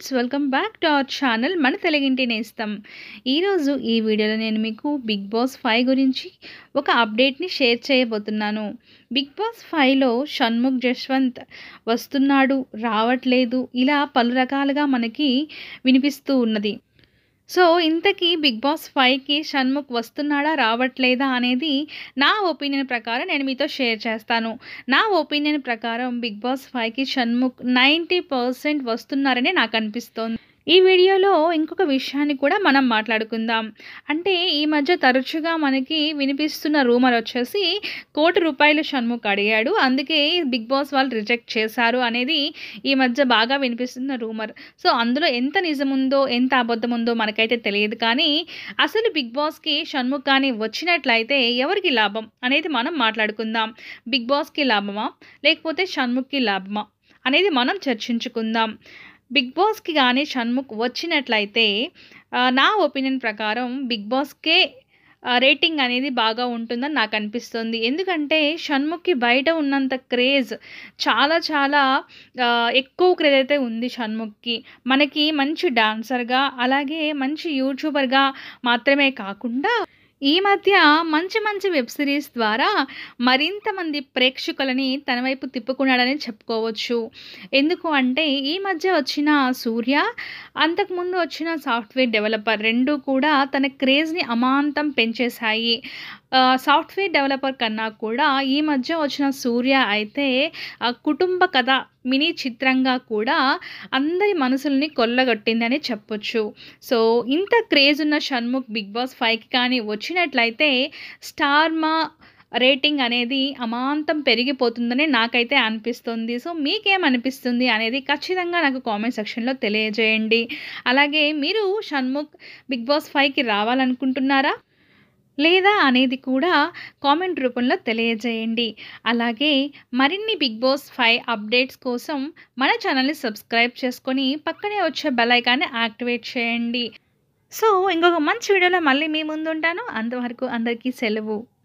welcome back to our channel మన తెలుగింటి నేస్తం ఈరోజు ఈ వీడియోలో నేను మీకు బిగ్ బాస్ ఫైవ్ గురించి ఒక అప్డేట్ని షేర్ చేయబోతున్నాను బిగ్ బాస్ ఫైవ్లో షణ్ముఖ్ జశ్వంత్ వస్తున్నాడు రావట్లేదు ఇలా పలు రకాలుగా మనకి వినిపిస్తూ ఉన్నది సో ఇంతకీ బిగ్ బాస్ ఫైవ్కి షణ్ముఖ్ వస్తున్నాడా రావట్లేదా అనేది నా ఒపీనియన్ ప్రకారం నేను మీతో షేర్ చేస్తాను నా ఒపీనియన్ ప్రకారం బిగ్ బాస్ ఫైవ్కి షణ్ముఖ్ నైంటీ పర్సెంట్ వస్తున్నారని నాకు అనిపిస్తోంది ఈ వీడియోలో ఇంకొక విషయాన్ని కూడా మనం మాట్లాడుకుందాం అంటే ఈ మధ్య తరచుగా మనకి వినిపిస్తున్న రూమర్ వచ్చేసి కోటి రూపాయలు షణ్ముఖ్ అడిగాడు అందుకే బిగ్ బాస్ వాళ్ళు రిజెక్ట్ చేశారు అనేది ఈ మధ్య బాగా వినిపిస్తున్న రూమర్ సో అందులో ఎంత నిజం ఉందో ఎంత అబద్ధం ఉందో మనకైతే తెలియదు కానీ అసలు బిగ్ బాస్కి షణ్ముఖ్ కానీ వచ్చినట్లయితే ఎవరికి లాభం అనేది మనం మాట్లాడుకుందాం బిగ్ బాస్కి లాభమా లేకపోతే షణ్ముఖ్కి లాభమా అనేది మనం చర్చించుకుందాం బిగ్ బాస్కి కానీ షణ్ముఖ్ వచ్చినట్లయితే ఆ, నా ఒపీనియన్ ప్రకారం బిగ్ బాస్కే ఆ, రేటింగ్ అనేది బాగా ఉంటుందని నాకు అనిపిస్తుంది ఎందుకంటే షణ్ముఖ్కి బయట ఉన్నంత క్రేజ్ చాలా చాలా ఆ, ఎక్కువ క్రేజ్ అయితే ఉంది షణ్ముఖ్కి మనకి మంచి డాన్సర్గా అలాగే మంచి యూట్యూబర్గా మాత్రమే కాకుండా ఈ మధ్య మంచి మంచి వెబ్ సిరీస్ ద్వారా మరింత మంది ప్రేక్షకులని తన వైపు తిప్పుకున్నాడని చెప్పుకోవచ్చు ఎందుకు అంటే ఈ మధ్య వచ్చిన సూర్య అంతకుముందు వచ్చిన సాఫ్ట్వేర్ డెవలపర్ రెండు కూడా తన క్రేజ్ని అమాంతం పెంచేశాయి ఆ, సాఫ్ట్వేర్ డెవలపర్ కన్నా కూడా ఈ మధ్య వచ్చిన సూర్య అయితే ఆ, కుటుంబ కథ మినీ చిత్రంగా కూడా అందరి మనసుల్ని కొల్లగొట్టిందని చెప్పొచ్చు సో ఇంత క్రేజ్ ఉన్న షణ్ముఖ్ బిగ్ బాస్ ఫైవ్కి కానీ వచ్చినట్లయితే స్టార్మా రేటింగ్ అనేది అమాంతం పెరిగిపోతుందని నాకైతే అనిపిస్తుంది సో మీకేమనిపిస్తుంది అనేది ఖచ్చితంగా నాకు కామెంట్ సెక్షన్లో తెలియజేయండి అలాగే మీరు షణ్ముఖ్ బిగ్ బాస్ ఫైవ్కి రావాలనుకుంటున్నారా లేదా అనేది కూడా కామెంట్ రూపంలో తెలియజేయండి అలాగే మరిన్ని బిగ్ బాస్ ఫైవ్ అప్డేట్స్ కోసం మన ఛానల్ని సబ్స్క్రైబ్ చేసుకొని పక్కనే వచ్చే బెల్ ఐకాన్ని యాక్టివేట్ చేయండి సో ఇంకొక మంచి వీడియోలో మళ్ళీ మీ ముందు ఉంటాను అంతవరకు అందరికీ సెలవు